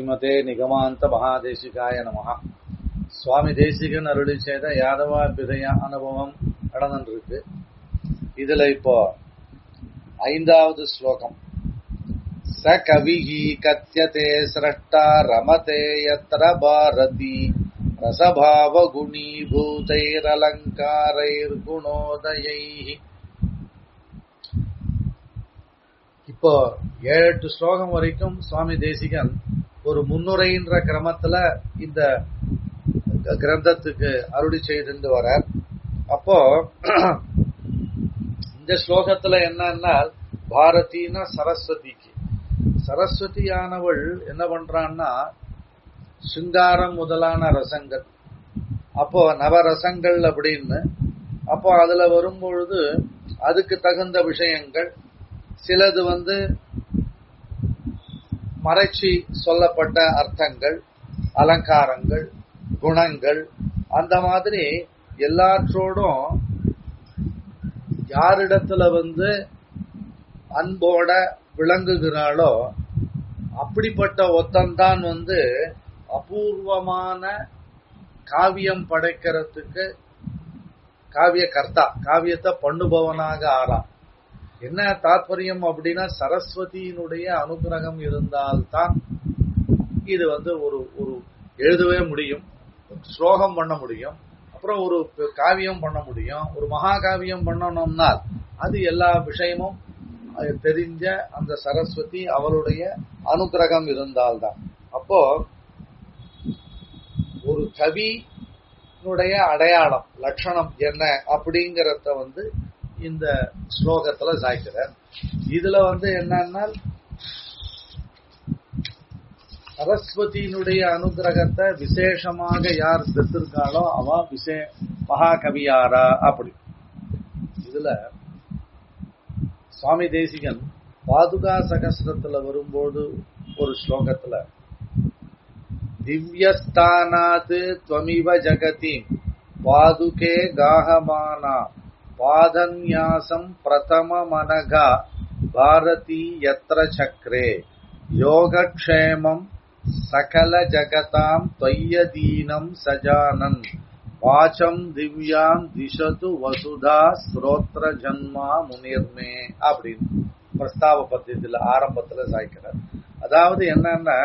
ஸ்ரீமதே நிகமாந்த மகாதேசிகாய நமஹ சுவாமி தேசிகன் அருளி செய்த யாதவா பிதய அனுபவம் நடந்துருக்கு இதுல இப்போ ஐந்தாவது ஸ்லோகம் ச கவிஹி கத்தியதே சிரஷ்டா ரமதே யத்ர பாரதி ரசபாவ குணீபூதைரலங்காரைர் குணோதயைஹி இப்போ ஏழு எட்டு ஸ்லோகம் வரைக்கும் சுவாமி தேசிகன் ஒரு முன்னுரைன்ற கிரமத்துல இந்த கிரந்தத்துக்கு அருளி செய்து வரார் அப்போ இந்த ஸ்லோகத்துல என்னன்னா பாரதினா சரஸ்வதிக்கு சரஸ்வதியானவள் என்ன பண்றான்னா சிங்காரம் முதலான ரசங்கள் அப்போ நவரசங்கள் அப்படின்னு அப்போ அதுல வரும்பொழுது அதுக்கு தகுந்த விஷயங்கள் சிலது வந்து மறைச்சி சொல்லப்பட்ட அர்த்தங்கள் அலங்காரங்கள் குணங்கள் அந்த மாதிரி எல்லாற்றோடும் யாரிடத்துல வந்து அன்போட விளங்குகிறாளோ அப்படிப்பட்ட ஒத்தன்தான் வந்து அபூர்வமான காவியம் படைக்கிறதுக்கு காவிய கர்த்தா காவியத்தை பண்ணுபவனாக ஆறான் என்ன தாற்பயம் அப்படின்னா சரஸ்வதியினுடைய அனுகிரகம் இருந்தால்தான் இது வந்து ஒரு ஒரு எழுதவே முடியும் ஸ்லோகம் பண்ண முடியும் அப்புறம் ஒரு காவியம் பண்ண முடியும் ஒரு மகா காவியம் பண்ணணும்னால் அது எல்லா விஷயமும் தெரிஞ்ச அந்த சரஸ்வதி அவளுடைய அனுகிரகம் இருந்தால்தான் அப்போ ஒரு கவினுடைய அடையாளம் லட்சணம் என்ன அப்படிங்கறத வந்து இந்த ஸ்லோகத்துல சாய்க்கிறார் இதுல வந்து என்னன்னா சரஸ்வதியினுடைய அனுகிரகத்தை விசேஷமாக யார் பெற்றிருக்காளோ அவ விசே மகாகவியாரா அப்படி இதுல சுவாமி தேசிகன் பாதுகா சகசிரத்துல வரும்போது ஒரு ஸ்லோகத்துல திவ்யஸ்தானாத் துவமிவ ஜகதி பாதுகே காகமானா பாதன்யாசம் பிரதம மனகா பாரதி யத்ர சக்ரே யோகக்ஷேமம் சகல ஜகதாம் தொய்யதீனம் சஜானன் வாச்சம் திவ்யாம் திசது வசுதா ஸ்ரோத்ர ஜன்மா முனிர்மே அப்படின்னு பிரஸ்தாவ பத்தியத்துல ஆரம்பத்துல சாய்க்கிறார் அதாவது என்னன்னா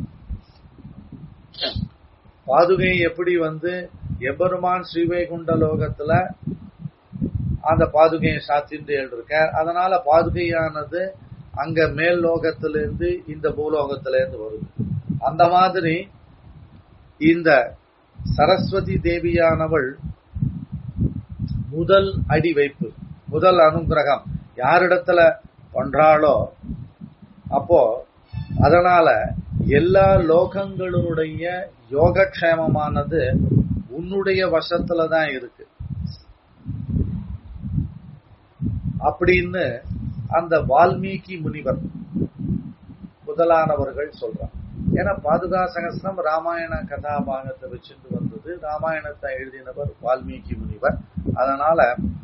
பாதுகை எப்படி வந்து எபெருமான் ஸ்ரீவைகுண்ட லோகத்துல அந்த பாதுகையை சாத்திட்டு இருக்கார் அதனால பாதுகையானது அங்க மேல் லோகத்திலிருந்து இந்த பூலோகத்திலிருந்து வருது அந்த மாதிரி இந்த சரஸ்வதி தேவியானவள் முதல் அடி வைப்பு முதல் அனுகிரகம் யாரிடத்துல பண்றாளோ அப்போ அதனால எல்லா லோகங்களுடைய யோகக்ஷேமமானது உன்னுடைய வசத்துல தான் இருக்கு அப்படின்னு அந்த வால்மீகி முனிவர் முதலானவர்கள் சொல்றாங்க ஏன்னா பாதுகா சகசிரம் ராமாயண கதாபாகத்தை வச்சுட்டு வந்தது ராமாயணத்தை எழுதினவர் வால்மீகி முனிவர் அதனால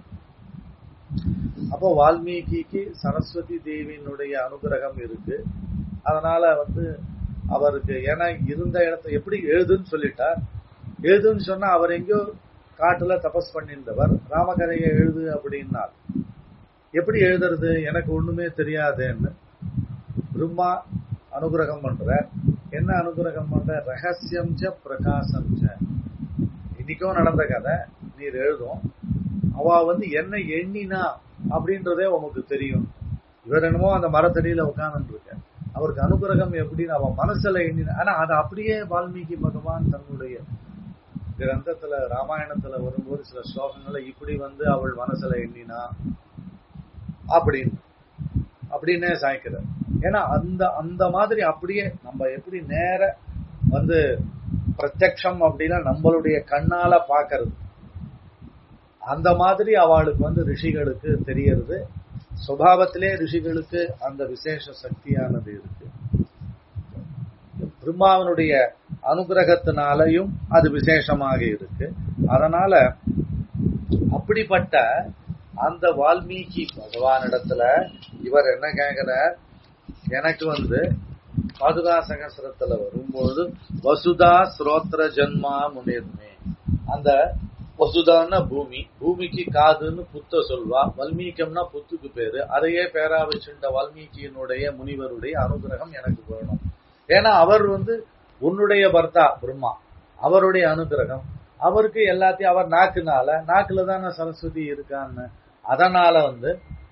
அப்போ வால்மீகிக்கு சரஸ்வதி தேவியினுடைய அனுகிரகம் இருக்கு அதனால வந்து அவருக்கு ஏன்னா இருந்த இடத்த எப்படி எழுதுன்னு சொல்லிட்டார் எழுதுன்னு சொன்னா அவர் எங்கேயோ காட்டுல தபஸ் பண்ணியிருந்தவர் ராமகதையை எழுது அப்படின்னார் எப்படி எழுதுறது எனக்கு ஒண்ணுமே தெரியாதுன்னு பிரம்மா அனுகிரகம் பண்ற என்ன அனுகிரகம் பண்ற ரகசியம் ச பிரகாசம் ச இன்னைக்கும் நடந்த கதை நீர் எழுதும் அவ வந்து என்ன எண்ணினா அப்படின்றதே உனக்கு தெரியும் இவர் என்னமோ அந்த மரத்தடியில உட்கார்ந்து இருக்க அவருக்கு அனுகிரகம் எப்படின்னு அவன் மனசுல எண்ணினா ஆனா அது அப்படியே வால்மீகி பகவான் தன்னுடைய கிரந்தத்துல ராமாயணத்துல வரும்போது சில ஸ்லோகங்களை இப்படி வந்து அவள் மனசுல எண்ணினா அப்படின்னு அப்படின்னே சாய்க்கிறார் ஏன்னா அந்த அந்த மாதிரி அப்படியே நம்ம எப்படி நேர வந்து பிரத்யக்ஷம் அப்படின்னா நம்மளுடைய கண்ணால பாக்கிறது அந்த மாதிரி அவளுக்கு வந்து ரிஷிகளுக்கு தெரியறது சுபாவத்திலே ரிஷிகளுக்கு அந்த விசேஷ சக்தியானது இருக்கு பிரம்மாவனுடைய அனுகிரகத்தினாலையும் அது விசேஷமாக இருக்கு அதனால அப்படிப்பட்ட அந்த வால்மீகி பகவானிடத்துல இவர் என்ன கேட்கிறார் எனக்கு வந்து பாதுகா சகசிரத்துல வரும்போது வசுதா ஸ்ரோத்ர ஜன்மா முனிர்மே அந்த வசுதான்னா பூமி பூமிக்கு காதுன்னு புத்த சொல்வா வல்மீகம்னா புத்துக்கு பேரு அதையே பேரா வச்சுட்ட வால்மீகியினுடைய முனிவருடைய அனுகிரகம் எனக்கு வேணும் ஏன்னா அவர் வந்து உன்னுடைய பர்த்தா பிரம்மா அவருடைய அனுகிரகம் அவருக்கு எல்லாத்தையும் அவர் நாக்குனால நாக்குல தானே சரஸ்வதி இருக்கான்னு அதனால வந்து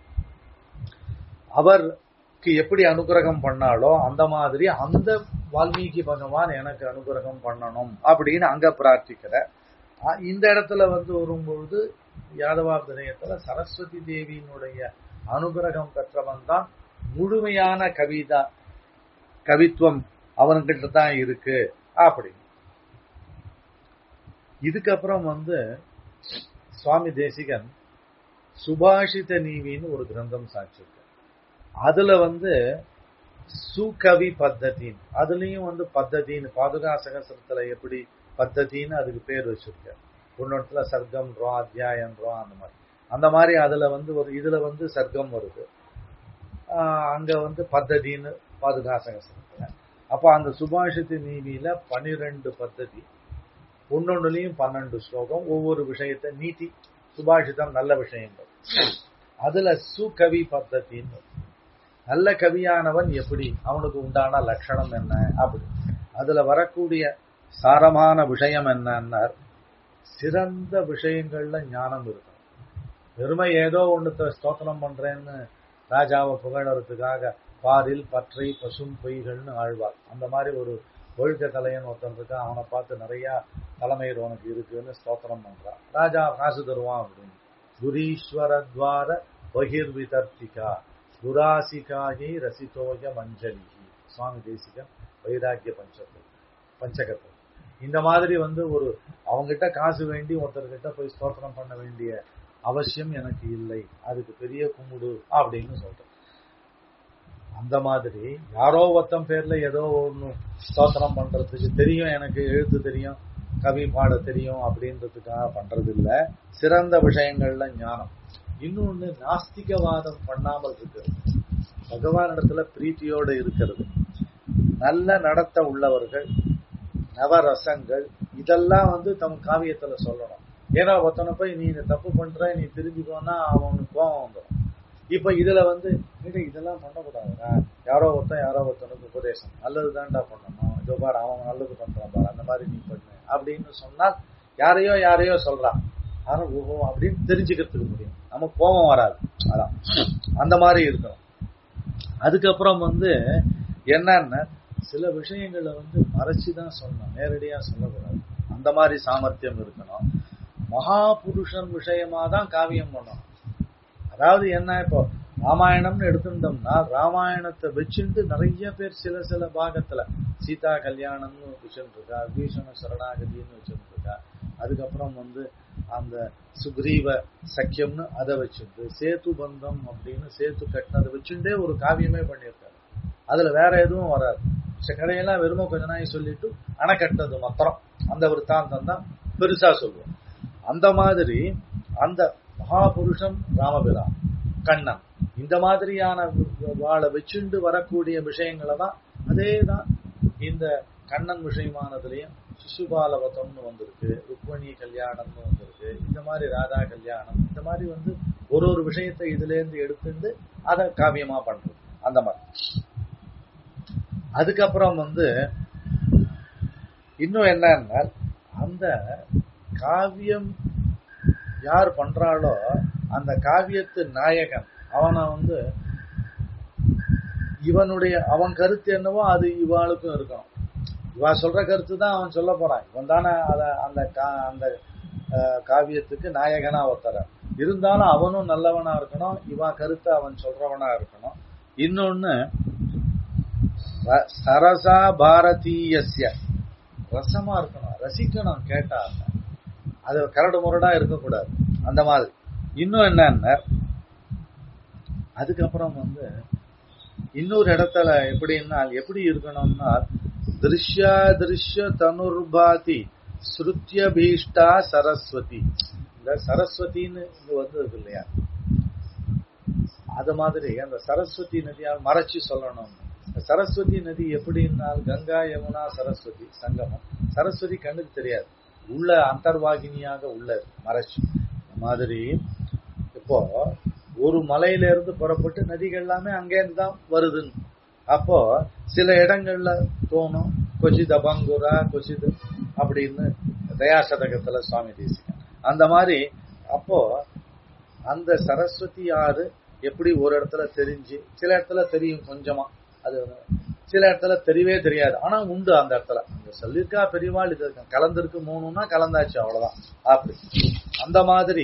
அவருக்கு எப்படி அனுகிரகம் பண்ணாலோ அந்த மாதிரி அந்த வால்மீகி பகவான் எனக்கு அனுகிரகம் பண்ணணும் அப்படின்னு அங்க பிரார்த்திக்கிற அஹ் இந்த இடத்துல வந்து வரும்பொழுது யாதவாபிதயத்துல சரஸ்வதி தேவியினுடைய அனுகிரகம் பெற்றவன் தான் முழுமையான கவிதா கவித்துவம் அவன்கிட்ட தான் இருக்கு அப்படி இதுக்கப்புறம் வந்து சுவாமி தேசிகன் சுபாஷித நீவின்னு ஒரு கிரந்தம் சாட்சிருக்கு அதுல வந்து சுகவி பத்ததின் அதுலயும் வந்து பத்ததின்னு பாதுகா சகசிரத்துல எப்படி பத்ததின்னு அதுக்கு பேர் வச்சிருக்க ஒன்னொருத்துல சர்க்கம்ன்றோம் அத்தியாயன்றோம் அந்த மாதிரி அந்த மாதிரி அதுல வந்து ஒரு இதுல வந்து சர்க்கம் வருது ஆஹ் அங்க வந்து பத்ததின்னு பாதுகா சகசிரத்துல அப்ப அந்த சுபாஷித நீதியில பனிரெண்டு பத்ததி ஒன்னொன்னுலயும் பன்னெண்டு ஸ்லோகம் ஒவ்வொரு விஷயத்தை நீதி சுபாஷிதம் நல்ல விஷயங்கள் அதுல சுகவி பத்தத்தின்னு நல்ல கவியானவன் எப்படி அவனுக்கு உண்டான லட்சணம் என்ன அப்படி அதுல வரக்கூடிய சாரமான விஷயம் என்னன்னா சிறந்த விஷயங்கள்ல ஞானம் இருக்கணும் வெறுமை ஏதோ ஒண்ணுத்த ஸ்தோத்திரம் பண்றேன்னு ராஜாவை புகழறதுக்காக பாரில் பற்றை பசும் பொய்கள்னு ஆழ்வார் அந்த மாதிரி ஒரு ஒழுக்க தலையன் ஒருத்தன் இருக்கா அவனை பார்த்து நிறைய தலைமையில் உனக்கு இருக்குன்னு ஸ்தோத்திரம் பண்றான் ராஜா காசு தருவான் அப்படின்னு குரீஸ்வரத்வார பகிர்விதர்த்திகா துராசிகாகி ரசிதோய மஞ்சலி சுவாமி தேசிகன் வைராக்கிய பஞ்சத்து பஞ்சகத்து இந்த மாதிரி வந்து ஒரு அவங்கிட்ட காசு வேண்டி ஒருத்தர்கிட்ட போய் ஸ்தோத்திரம் பண்ண வேண்டிய அவசியம் எனக்கு இல்லை அதுக்கு பெரிய கும்பிடு அப்படின்னு சொல்றேன் அந்த மாதிரி யாரோ ஒருத்தன் பேர்ல ஏதோ ஒண்ணு ஸ்தோத்திரம் பண்றதுக்கு தெரியும் எனக்கு எழுத்து தெரியும் கவி பாட தெரியும் அப்படின்றதுக்காக பண்றது இல்ல சிறந்த விஷயங்கள்ல ஞானம் இன்னொன்னு நாஸ்திகவாதம் பண்ணாமல் இருக்கிறது பகவானிடத்துல பிரீத்தியோட இருக்கிறது நல்ல நடத்த உள்ளவர்கள் நவரசங்கள் இதெல்லாம் வந்து தம் காவியத்துல சொல்லணும் ஏன்னா ஒருத்தனை போய் நீ இந்த தப்பு பண்ற நீ திரும்பிக்கோன்னா அவனுக்கு கோபம் வந்துடும் இப்ப இதுல வந்து "ஏடா, இதெல்லாம் பண்ணக்கூடாதுடா யாரோ ஒருத்தன் யாரோ ஒருத்தனுக்கு உபதேசம் நல்லது தான்டா பண்ணணும் இதோ பாரு அவன் நல்லது பண்றான் பாரு அந்த மாதிரி நீ பண்ணு அப்படின்னு சொன்னால் யாரையோ யாரையோ சொல்றான் ஆனா ஓஹோ அப்படின்னு தெரிஞ்சுக்கிறதுக்கு முடியும் நமக்கு கோபம் வராது அதான் அந்த மாதிரி இருக்கணும் அதுக்கப்புறம் வந்து என்னன்னா சில விஷயங்களை வந்து மறைச்சு தான் சொல்லணும் நேரடியா சொல்லக்கூடாது அந்த மாதிரி சாமர்த்தியம் இருக்கணும் மகா புருஷன் விஷயமா தான் காவியம் பண்ணணும் அதாவது என்ன இப்போ ராமாயணம்னு எடுத்துட்டோம்னா ராமாயணத்தை வச்சுட்டு நிறைய பேர் சில சில பாகத்துல சீதா கல்யாணம்னு வச்சுட்டு இருக்கா பீஷண சரணாகதின்னு வச்சுட்டு இருக்கா அதுக்கப்புறம் வந்து அந்த சுக்ரீவ சக்கியம்னு அதை வச்சுட்டு சேத்து பந்தம் அப்படின்னு சேத்து கட்டினதை வச்சுட்டே ஒரு காவியமே பண்ணியிருக்காரு அதுல வேற எதுவும் வராது ச- கதையெல்லாம் வெறும கொஞ்ச நாய் சொல்லிட்டு அணை கட்டினது மாத்திரம் அந்த விற்த்தாந்தம் தான் பெருசா சொல்லுவோம் அந்த மாதிரி அந்த மகாபுருஷம் ராமபிரான் கண்ணன் இந்த மாதிரியான வாழை வச்சுண்டு வரக்கூடிய விஷயங்களை தான் அதே தான் இந்த கண்ணன் விஷயமானதுலயும் சிசுபாலவதம்னு வந்திருக்கு ருக்மணி கல்யாணம்னு வந்திருக்கு இந்த மாதிரி ராதா கல்யாணம் இந்த மாதிரி வந்து ஒரு ஒரு விஷயத்தை இதுல இருந்து எடுத்துட்டு அதை காவியமா பண்றது அந்த மாதிரி அதுக்கப்புறம் வந்து இன்னும் என்னன்னா அந்த காவியம் யார் பண்றாளோ அந்த காவியத்து நாயகன் அவனை வந்து இவனுடைய அவன் கருத்து என்னவோ அது இவாளுக்கும் இருக்கணும் இவா சொல்ற கருத்து தான் அவன் சொல்ல போறான் இவன் தானே அத அந்த கா- அந்த அஹ், காவியத்துக்கு நாயகனா ஒருத்தர இருந்தாலும் அவனும் நல்லவனா இருக்கணும் இவா கருத்தை அவன் சொல்றவனா இருக்கணும் இன்னொன்னு ர- சரசா பாரதீயஸ்ய ரசமா இருக்கணும் ரசிக்கணும் கேட்டா அது கரடு முரடா இருக்கக்கூடாது அந்த மாதிரி இன்னும் என்னன்னா அதுக்கப்புறம் வந்து இன்னொரு இடத்துல எப்படின்னா எப்படி இருக்கணும்னா திருஷ்யா திருஷ்ய தனுர்பாதி ஸ்ருத்ய பீஷ்டா சரஸ்வதி இந்த சரஸ்வதின்னு இங்க வந்தது இல்லையா அது மாதிரி அந்த சரஸ்வதி நதியால் மறைச்சு சொல்லணும் சரஸ்வதி நதி எப்படின்னால் கங்கா யமுனா சரஸ்வதி சங்கமம் சரஸ்வதி கண்ணுக்கு தெரியாது உள்ள அந்தர்வாகினியாக உள்ள மறைச்சு மாதிரி இப்போ ஒரு மலையில இருந்து புறப்பட்டு நதிகள் எல்லாமே அங்கேருந்து தான் வருதுன்னு அப்போ சில இடங்கள்ல தோணும் கொச்சித பங்குரா கொச்சிது அப்படின்னு தயாசதகத்துல சுவாமி தேசிகன் அந்த மாதிரி அப்போ அந்த சரஸ்வதி ஆறு எப்படி ஒரு இடத்துல தெரிஞ்சு சில இடத்துல தெரியும் கொஞ்சமா அது சில இடத்துல தெரியவே தெரியாது ஆனா உண்டு அந்த இடத்துல அங்க சொல்லியிருக்கா பெரியவாள் இது கலந்திருக்கு மூணுன்னா கலந்தாச்சு அவ்வளவுதான் அப்படி அந்த மாதிரி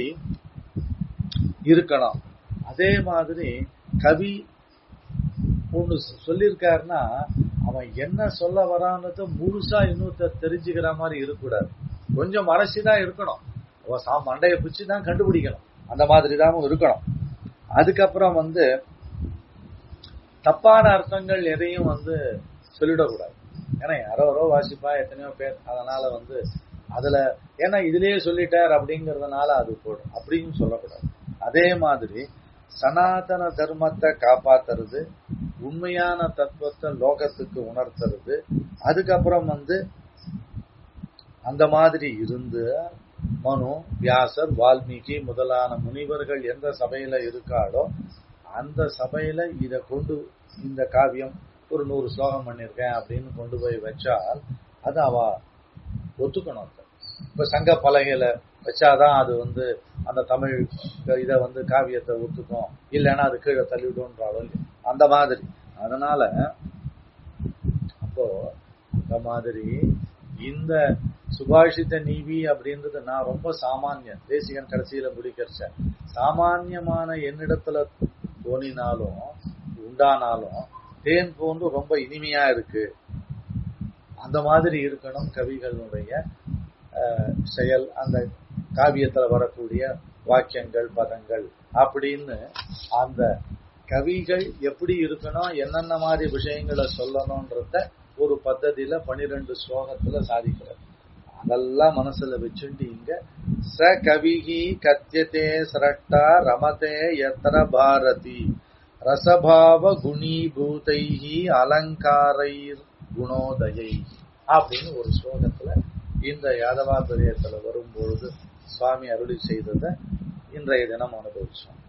இருக்கணும் அதே மாதிரி கவி ஒண்ணு சொல்லியிருக்காருன்னா அவன் என்ன சொல்ல வரான்னு முழுசா இன்னொருத்தர் தெரிஞ்சுக்கிற மாதிரி இருக்கக்கூடாது கொஞ்சம் மறைச்சுதான் இருக்கணும் அவன் சா மண்டையை பிடிச்சி தான் கண்டுபிடிக்கணும் அந்த மாதிரி தான் இருக்கணும் அதுக்கப்புறம் வந்து தப்பான அர்த்தங்கள் எதையும் வந்து சொல்லிடக்கூடாது ஏன்னா யாரோ யாரோ வாசிப்பா எத்தனையோ பேர் அதனால வந்து அதுல ஏன்னா இதுலயே சொல்லிட்டார் அப்படிங்கறதுனால அது போடும் அப்படின்னு சொல்லக்கூடாது அதே மாதிரி சனாதன தர்மத்தை காப்பாத்துறது உண்மையான தத்துவத்தை லோகத்துக்கு உணர்த்துறது அதுக்கப்புறம் வந்து அந்த மாதிரி இருந்து மனு வியாசர் வால்மீகி முதலான முனிவர்கள் எந்த சபையில இருக்காளோ அந்த சபையில இத கொண்டு இந்த காவியம் ஒரு நூறு ஸ்லோகம் பண்ணிருக்கேன் அப்படின்னு கொண்டு போய் வச்சால் அது அவ ஒத்துக்கணும் இப்ப சங்க பலகையில வச்சாதான் அது வந்து அந்த தமிழ் இத வந்து காவியத்தை ஒத்துக்கும் இல்லைன்னா அது கீழே தள்ளிவிடும்ன்றாலும் அந்த மாதிரி அதனால அப்போ அந்த மாதிரி இந்த சுபாஷித நீவி அப்படின்றது நான் ரொம்ப சாமானியன் தேசிகன் கடைசியில முடிக்கிறச்ச சாமானியமான என்னிடத்துல தோணினாலும் உண்டானாலும் தேன் போன்று ரொம்ப இனிமையா இருக்கு அந்த மாதிரி இருக்கணும் கவிகளுடைய செயல் அந்த காவியத்துல வரக்கூடிய வாக்கியங்கள் பதங்கள் அப்படின்னு அந்த கவிகள் எப்படி இருக்கணும் என்னென்ன மாதிரி விஷயங்களை சொல்லணும்ன்றத ஒரு பத்ததியில பனிரெண்டு ஸ்லோகத்துல சாதிக்கிறார் அதெல்லாம் மனசுல வச்சுட்டு இங்க ச கவிகி கத்தியதே சரட்டா ரமதே எத்தர பாரதி ரசபாவ குணீபூதைஹி அலங்காரைர் குணோதயை அப்படின்னு ஒரு ஸ்லோகத்துல இந்த யாதவா பெரியத்துல வரும்பொழுது சுவாமி அருளி செய்ததை இன்றைய தினம் அனுபவிச்சோம்